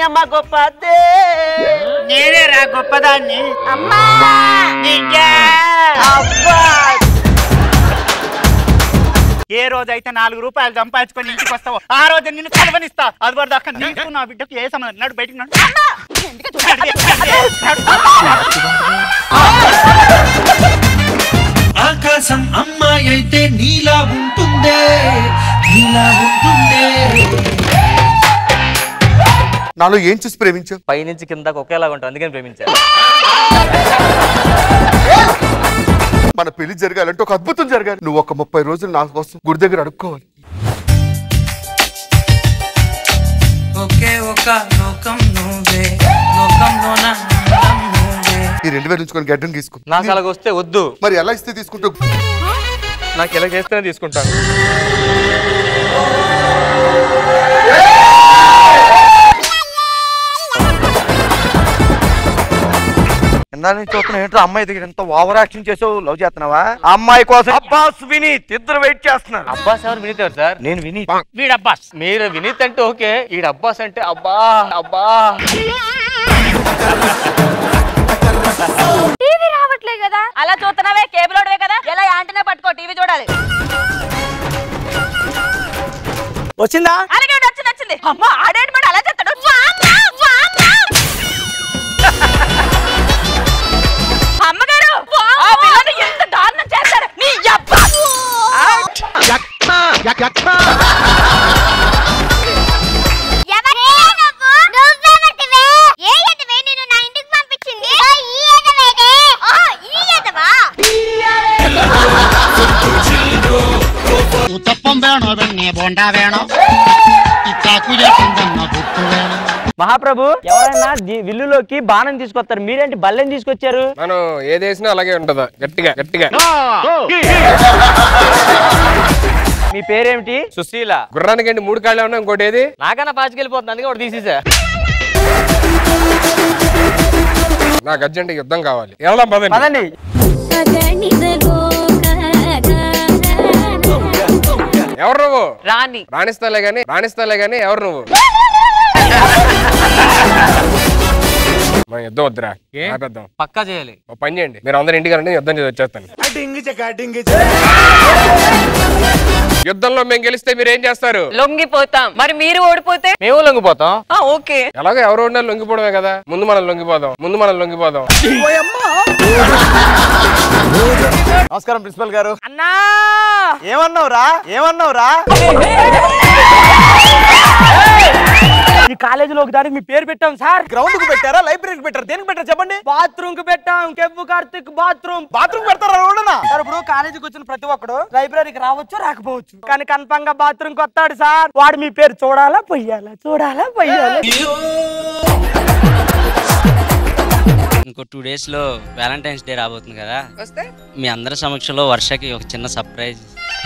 అమ్మ గొప్పదే నేనే రా గొప్పదాన్ని అమ్మా నిజా. అబ్బా ఏ రోజైతే నాలుగు రూపాయలు సంపాదించుకొని ఇంటికి వస్తావో ఆ రోజు నిన్ను చదవనిస్తా అది వరకు దాకా నీకు నా బిడ్డకు ఏ సంబంధం నడు బయటికి నడు ఆకాశం అమ్మాయి అయితే నీలా ఉంటుందే నీలా ఉంటుందే నాలో ఏం చూసి ప్రేమించావు పైనుంచి కిందకు ఒకేలాగా ఉంటుంది అందుకని ప్రేమించాను మన పెళ్లి జరగాలంటే ఒక అద్భుతం జరగాలి నువ్వు ఒక ముప్పై రోజులు నా కోసం గుడి దగ్గర అడుక్కోవాలి ఒకే ఒక లోకం నువ్వే లోకంలో నా అందం నువ్వే ఈ రెండు వేలు ఉంచుకొని గడ్డం తీసుకో నాకు అలాగ వస్తే వద్దు మరి ఎలా ఇస్తే తీసుకుంటావు నాకు ఇలా చేస్తేనే తీసుకుంటాను ఇందా నుంచి చూస్తున్నా ఏంటో అమ్మాయి దగ్గర ఎంత ఓవర్ యాక్షన్ చేసావు లవ్ చేస్తున్నావా ఆ అమ్మాయి కోసం అబ్బాస్ వినీత్ ఇద్దరు వెయిట్ చేస్తున్నారు అబ్బాస్ ఎవరు వినీత్ ఎవరు సార్ నేను వినీత్ వీడు అబ్బాస్ మీరు వినీత్ అంటే ఓకే ఈ అబ్బాస్ అంటే అబ్బా అబ్బా టీవీ రావట్లే కదా అలా చూస్తున్నావే కేబుల్ ఓడవే కదా ఎలా యాంటీనా పట్టుకో టీవీ చూడాలి వచ్చిందా అలాగే ఉండు, వచ్చింది వచ్చింది అమ్మ ఆడేంటి మరి అలా చేస్తాడు వామ్మా, వామ్మా. అమ్మగారు ఆ పిల్లని ఎంత దారుణం చేస్తారు నీ యబ్బ. ఎవరే నువ్వు నువ్వెవరివే ఏ ఎదవే నిన్ను నా ఇంటికి పంపించింది ఓ, ఈ ఎదవేనే ఓ ఈ ఎదవా ഉത്തപ്പം വേണോ വെണ്ണെ ബോണ്ട വേണോ ഇത്താക്കുയ കൊണ്ടുവന്ന പുത്തു വേണം మహాప్రభు ఎవరైనా ది- విల్లులోకి బాణం తీసుకొస్తారు మీరేంటి బల్లెం తీసుకొచ్చారు మనం ఏదేసినా అలాగే ఉంటదా గట్టిగా గట్టిగా మీ పేరేమిటి సుశీల గుర్రానికి ఏంటి మూడు కాళ్ళే ఉన్నా ఇంకోటి ఏది నాకన్నా పాచికెళ్ళిపోతుంది అందుకే ఒకటి తీసేసా నాకు అర్జెంట్ యుద్ధం కావాలి వెళ్దాం పదండి పదండి ఎవరు నువ్వు రాణి రాణిస్తాలే గాని రాణిస్తాలే గాని ఎవరు నువ్వు మన యుద్ధం వద్దురా ఆపేద్దాం పక్కా చేయాలి ఓ పని చేయండి మీరు అందరు ఇంటికి రండి యుద్ధం చేసి వచ్చేస్తాను యుద్ధంలో మేము గెలిస్తే మీరు ఏం చేస్తారు లొంగిపోతాం మరి మీరు ఓడిపోతే మేము లొంగిపోతాం ఓకే ఎలాగో ఎవరు ఉన్నా లొంగిపోవడమే కదా ముందు మనం లొంగిపోదాం ముందు మనం లొంగిపోదాం నమస్కారం ప్రిన్సిపల్ గారు అన్నా ఏమన్నావురా ఏమన్నావురా ఈ కాలేజీలో ఒక దానికి మీ పేరు పెట్టాం సార్ గ్రౌండ్ కు పెట్టారా లైబ్రరీకి పెట్టారా దేనికి పెట్టారు చెప్పండి బాత్రూమ్ కి పెట్టాం కెవ్వు కార్తిక్ బాత్రూమ్ బాత్రూమ్ పెడతారా రోడ్డున సార్ ఇప్పుడు కాలేజీకి వచ్చిన ప్రతి ఒక్కడు లైబ్రరీకి రావచ్చు రాకపోవచ్చు కానీ కన్ఫర్మ్ గా బాత్రూమ్ కి వస్తాడు సార్ వాడు మీ పేరు చూడాలా పొయ్యాలా చూడాలా పొయ్యాలా ఇంకో టూ డేస్ లో వ్యాలంటైన్స్ డే రాబోతుంది కదా వస్తే మీ అందరి సమక్షంలో వర్షకి ఒక చిన్న సర్ప్రైజ్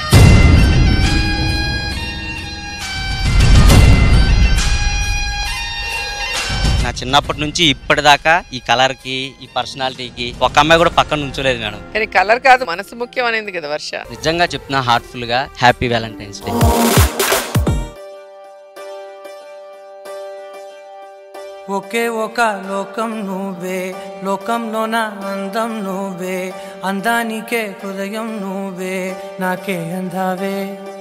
నా చిన్నప్పటి నుంచి ఇప్పటిదాకా ఈ కలర్ కి ఈ పర్సనాలిటీకి ఒక అమ్మాయి కూడా పక్కన ఉంచలేదు మేడం కానీ కలర్ కాదు మనసు ముఖ్యం అనేది కదా వర్ష నిజంగా చెప్తున్నా హార్ట్ఫుల్ గా హ్యాపీ వ్యాలంటైన్స్ డే ఒకే ఒక లోకం నువ్వే లోకంలో నా అందం నువ్వే అందానికే హృదయం నువ్వే నాకే అందావే